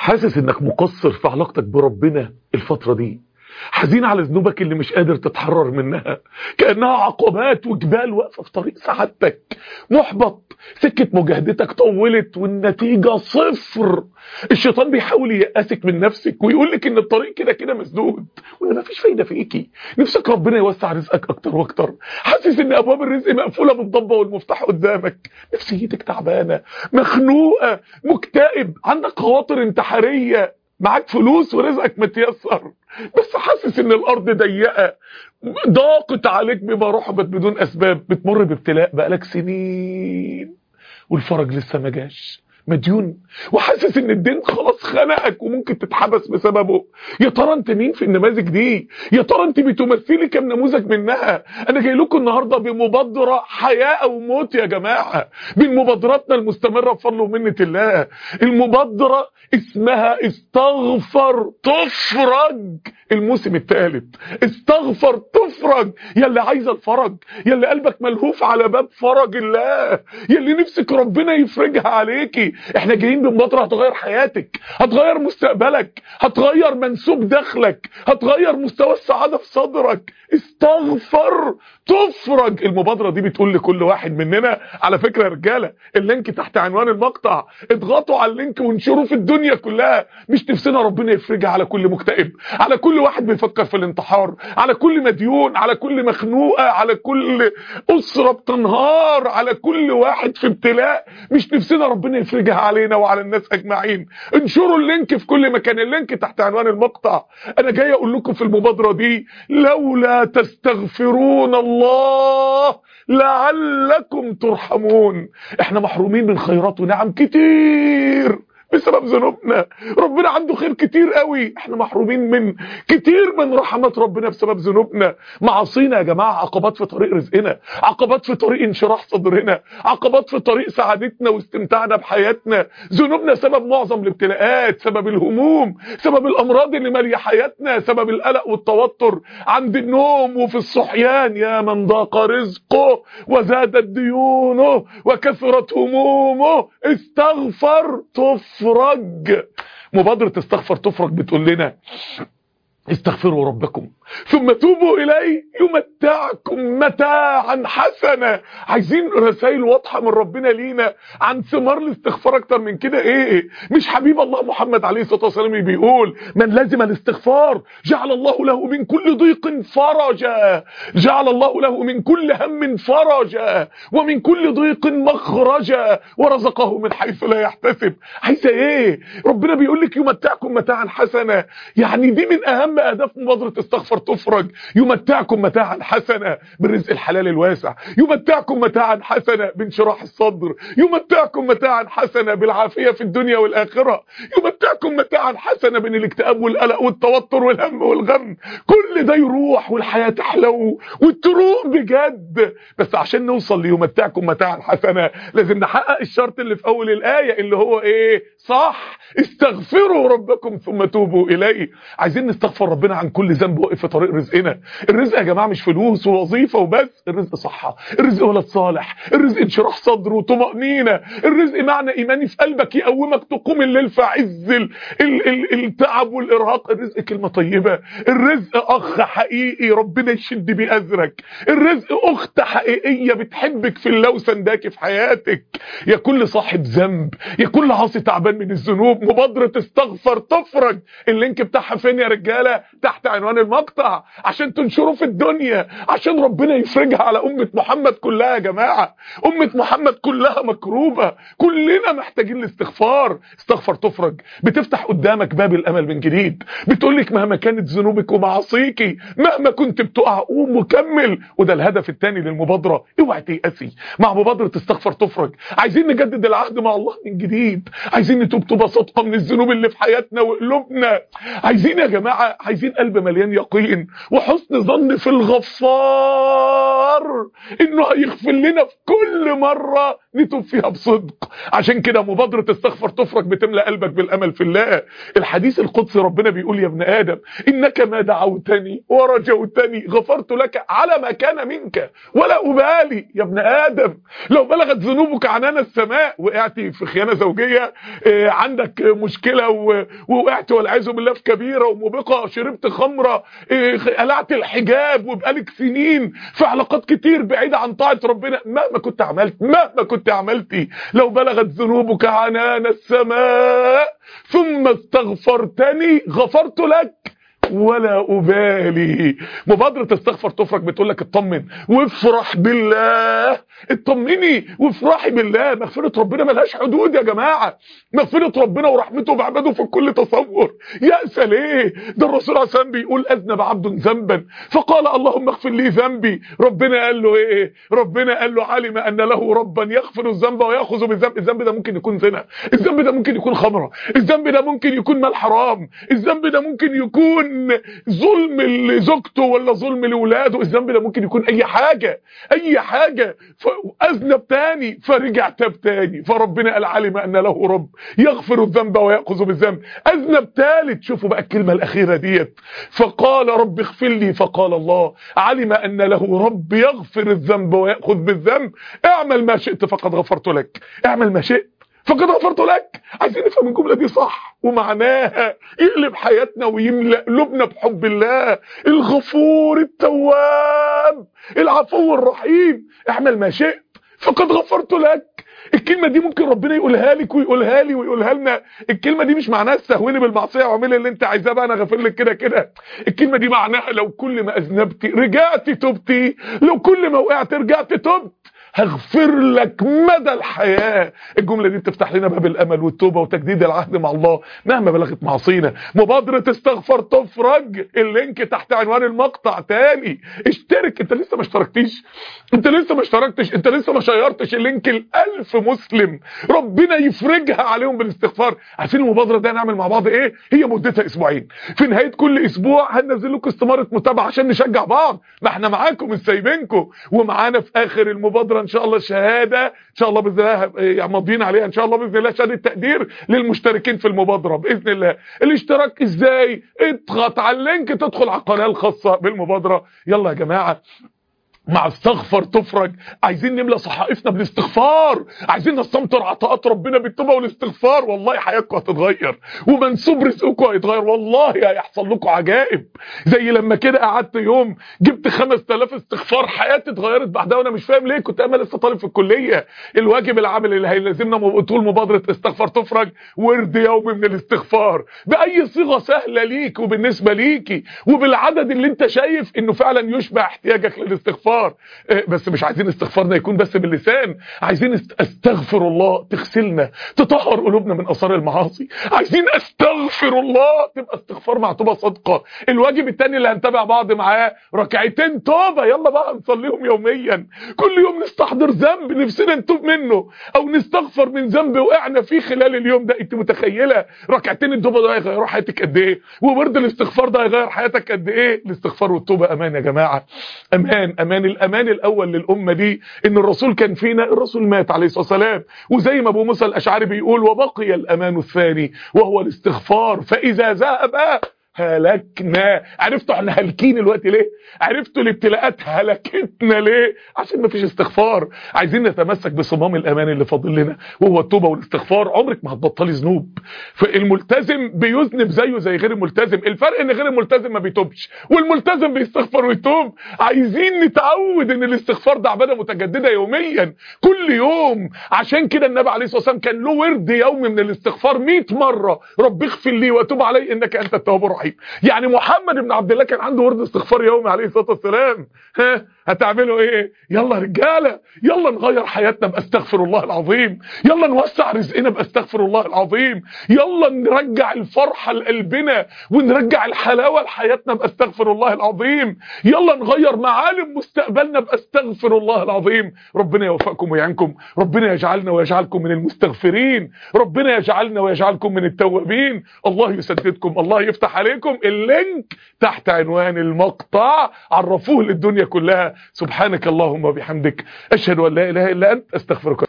حاسس انك مقصر في علاقتك بربنا الفترة دي حزين على ذنوبك اللي مش قادر تتحرر منها كأنها عقبات وجبال واقفة في طريق سعادتك محبط سكة مجاهدتك طولت والنتيجة صفر الشيطان بيحاول ييأسك من نفسك ويقول لك ان الطريق كده كده مسدود وان مفيش فايدة فيكي نفسك ربنا يوسع رزقك اكتر واكتر حاسس ان ابواب الرزق مقفولة بالضبة والمفتاح قدامك نفسيتك تعبانة مخنوقة مكتئب عندك خواطر انتحارية معاك فلوس ورزقك متيسر بس حاسس ان الارض ضيقه ضاقت عليك بما رحبت بدون اسباب بتمر بابتلاء بقالك سنين والفرج لسه ما جاش مديون وحاسس ان الدين خلاص خنقك وممكن تتحبس بسببه يا ترى انت مين في النماذج دي يا ترى انت بتمثلي كم نموذج منها انا جاي لكم النهارده بمبادره حياه او موت يا جماعه من مبادراتنا المستمره بفضل ومنه الله المبادره اسمها استغفر تفرج الموسم الثالث استغفر تفرج يا اللي عايزه الفرج يا اللي قلبك ملهوف على باب فرج الله يا اللي نفسك ربنا يفرجها عليكي احنا جايين بمبادره هتغير حياتك هتغير مستقبلك هتغير منسوب دخلك هتغير مستوى السعاده في صدرك استغفر تفرج المبادره دي بتقول لكل واحد مننا على فكره يا رجاله اللينك تحت عنوان المقطع اضغطوا على اللينك وانشروه في الدنيا كلها مش نفسنا ربنا يفرجها على كل مكتئب على كل واحد بيفكر في الانتحار على كل مديون على كل مخنوقه على كل اسره بتنهار على كل واحد في ابتلاء مش نفسنا ربنا يفرجها علينا وعلى الناس اجمعين انشروا اللينك في كل مكان اللينك تحت عنوان المقطع انا جاي اقول لكم في المبادره دي لولا تستغفرون الله لعلكم ترحمون احنا محرومين من خيرات ونعم كتير بسبب ذنوبنا ربنا عنده خير كتير قوي احنا محرومين من كتير من رحمات ربنا بسبب ذنوبنا معاصينا يا جماعه عقبات في طريق رزقنا عقبات في طريق انشراح صدرنا عقبات في طريق سعادتنا واستمتاعنا بحياتنا ذنوبنا سبب معظم الابتلاءات سبب الهموم سبب الامراض اللي ماليه حياتنا سبب القلق والتوتر عند النوم وفي الصحيان يا من ضاق رزقه وزادت ديونه وكثرت همومه استغفر تف تفرج مبادرة استغفر تفرج بتقول لنا استغفروا ربكم ثم توبوا إليه يمتعكم متاعا حسنا عايزين رسائل واضحة من ربنا لينا عن ثمار الاستغفار أكتر من كده إيه مش حبيب الله محمد عليه الصلاة والسلام بيقول من لازم الاستغفار جعل الله له من كل ضيق فرجا جعل الله له من كل هم فرجا ومن كل ضيق مخرجا ورزقه من حيث لا يحتسب عايزة إيه ربنا بيقول لك يمتعكم متاعا حسنا يعني دي من أهم أهداف مبادرة استغفر تفرج يمتعكم متاعا حسنا بالرزق الحلال الواسع يمتعكم متاعا حسنا بانشراح الصدر يمتعكم متاعا حسنا بالعافية في الدنيا والآخرة يمتعكم متاعا حسنا بين الاكتئاب والقلق والتوتر والهم والغم كل ده يروح والحياة تحلو وتروق بجد بس عشان نوصل ليمتعكم متاعا حسنا لازم نحقق الشرط اللي في أول الآية اللي هو إيه صح استغفروا ربكم ثم توبوا إليه عايزين نستغفر ربنا عن كل ذنب واقف في طريق رزقنا الرزق يا جماعه مش فلوس ووظيفه وبس الرزق صحه الرزق ولد صالح الرزق انشراح صدر وطمانينه الرزق معنى ايماني في قلبك يقومك تقوم الليل في عز ال ال ال التعب والارهاق الرزق كلمه طيبه الرزق اخ حقيقي ربنا يشد بيه ازرك الرزق اخت حقيقيه بتحبك في الله وسنداك في حياتك يا كل صاحب ذنب يا كل عاصي تعبان من الذنوب مبادره استغفر تفرج اللينك بتاعها فين يا رجاله تحت عنوان المقطع عشان تنشره في الدنيا عشان ربنا يفرجها على أمة محمد كلها يا جماعة أمة محمد كلها مكروبة كلنا محتاجين الاستغفار استغفر تفرج بتفتح قدامك باب الأمل من جديد بتقولك مهما كانت ذنوبك ومعاصيكي مهما كنت بتقع قوم وكمل وده الهدف الثاني للمبادرة اوعي تيأسي مع مبادرة استغفر تفرج عايزين نجدد العهد مع الله من جديد عايزين نتوب توبة صادقة من الذنوب اللي في حياتنا وقلوبنا عايزين يا جماعة عايزين قلب مليان يقين وحسن ظن في الغفار انه هيغفر لنا في كل مرة نتوب فيها بصدق عشان كده مبادرة استغفر تفرج بتملى قلبك بالامل في الله الحديث القدسي ربنا بيقول يا ابن ادم انك ما دعوتني ورجوتني غفرت لك على ما كان منك ولا ابالي يا ابن ادم لو بلغت ذنوبك عنان السماء وقعت في خيانة زوجية عندك لك مشكله و... ووقعت والعياذ بالله في كبيره وموبقه شربت خمره إيه، قلعت الحجاب وبقالك سنين في علاقات كتير بعيده عن طاعه ربنا مهما كنت عملت مهما كنت عملتي لو بلغت ذنوبك عنان السماء ثم استغفرتني غفرت لك ولا أبالي مبادرة استغفر تفرج بتقول لك اطمن وافرح بالله اطمني وافرحي بالله مغفرة ربنا ملهاش حدود يا جماعة مغفرة ربنا ورحمته بعباده في كل تصور يأسى ليه ده الرسول عليه السلام بيقول أذنب عبد ذنبا فقال اللهم اغفر لي ذنبي ربنا قال له ايه ربنا قال له علم أن له ربا يغفر الذنب ويأخذ بالذنب الذنب ده ممكن يكون زنا الذنب ده ممكن يكون خمرة الذنب ده ممكن يكون مال حرام الذنب ده ممكن يكون ظلم لزوجته ولا ظلم لاولاده الذنب ده ممكن يكون اي حاجه اي حاجه فاذنب تاني فرجع تاب تاني فربنا قال علم ان له رب يغفر الذنب وياخذ بالذنب اذنب تالت شوفوا بقى الكلمه الاخيره ديت فقال رب اغفر لي فقال الله علم ان له رب يغفر الذنب وياخذ بالذنب اعمل ما شئت فقد غفرت لك اعمل ما شئت فقد غفرت لك عايزين نفهم الجمله دي صح ومعناها يقلب حياتنا ويملا قلوبنا بحب الله الغفور التواب العفو الرحيم اعمل ما شئت فقد غفرت لك الكلمة دي ممكن ربنا يقولها لك ويقولها لي ويقولها لنا الكلمة دي مش معناها استهوني بالمعصية واعملي اللي انت عايزاه بقى انا غافر لك كده كده الكلمة دي معناها لو كل ما اذنبتي رجعتي تبتي لو كل ما وقعت رجعت تبت هغفر لك مدى الحياة الجملة دي بتفتح لنا باب الأمل والتوبة وتجديد العهد مع الله مهما بلغت معصينا مبادرة استغفر تفرج اللينك تحت عنوان المقطع تاني اشترك انت لسه ما اشتركتيش انت لسه ما اشتركتش انت لسه ما شيرتش اللينك الألف مسلم ربنا يفرجها عليهم بالاستغفار عارفين المبادرة دي هنعمل مع بعض ايه هي مدتها اسبوعين في نهاية كل اسبوع هننزل لكم استمارة متابعة عشان نشجع بعض ما احنا معاكم مش سايبينكم ومعانا في اخر المبادرة ان شاء الله شهادة ان شاء الله باذن الله يعني ماضيين عليها ان شاء الله باذن الله شهاده تقدير للمشتركين في المبادره باذن الله الاشتراك ازاي اضغط على اللينك تدخل على القناه الخاصه بالمبادره يلا يا جماعه مع استغفر تفرج عايزين نملى صحائفنا بالاستغفار عايزين نستمطر عطاءات ربنا بالتوبه والاستغفار والله حياتكم هتتغير ومنسوب رزقكم هيتغير والله هيحصل لكم عجائب زي لما كده قعدت يوم جبت 5000 استغفار حياتي اتغيرت بعدها وانا مش فاهم ليه كنت انا لسه طالب في الكليه الواجب العمل اللي هيلزمنا طول مبادره استغفر تفرج ورد يومي من الاستغفار باي صيغه سهله ليك وبالنسبه ليكي وبالعدد اللي انت شايف انه فعلا يشبع احتياجك للاستغفار بس مش عايزين استغفارنا يكون بس باللسان عايزين استغفر الله تغسلنا تطهر قلوبنا من اثار المعاصي عايزين استغفر الله تبقى استغفار مع توبه صادقه الواجب الثاني اللي هنتابع بعض معاه ركعتين توبه يلا بقى نصليهم يوميا كل يوم نستحضر ذنب نفسنا نتوب منه او نستغفر من ذنب وقعنا فيه خلال اليوم ده انت متخيله ركعتين التوبه ده هيغيروا حياتك قد ايه وبرد الاستغفار ده هيغير حياتك قد ايه الاستغفار والتوبه امان يا جماعه امان امان الامان الاول للامه دي ان الرسول كان فينا الرسول مات عليه الصلاه والسلام وزي ما ابو موسى الاشعري بيقول وبقي الامان الثاني وهو الاستغفار فاذا ذهب هلكنا عرفتوا احنا هالكين الوقت ليه عرفتوا الابتلاءات هلكتنا ليه عشان مفيش استغفار عايزين نتمسك بصمام الامان اللي فاضل لنا وهو التوبه والاستغفار عمرك ما هتبطلي ذنوب فالملتزم بيذنب زيه زي غير الملتزم الفرق ان غير الملتزم ما بيتوبش والملتزم بيستغفر ويتوب عايزين نتعود ان الاستغفار ده عباده متجدده يوميا كل يوم عشان كده النبي عليه الصلاه والسلام كان له ورد يومي من الاستغفار 100 مره رب اغفر لي وتوب علي انك انت التواب الرحيم يعني محمد بن عبد الله كان عنده ورد استغفار يومي عليه الصلاه والسلام ها هتعملوا ايه يلا رجاله يلا نغير حياتنا باستغفر الله العظيم يلا نوسع رزقنا باستغفر الله العظيم يلا نرجع الفرحه لقلبنا ونرجع الحلاوه لحياتنا باستغفر الله العظيم يلا نغير معالم مستقبلنا باستغفر الله العظيم ربنا يوفقكم ويعينكم ربنا يجعلنا ويجعلكم من المستغفرين ربنا يجعلنا ويجعلكم من التوابين الله يسددكم الله يفتح عليكم اللينك تحت عنوان المقطع عرفوه للدنيا كلها سبحانك اللهم وبحمدك أشهد أن لا إله إلا أنت أستغفرك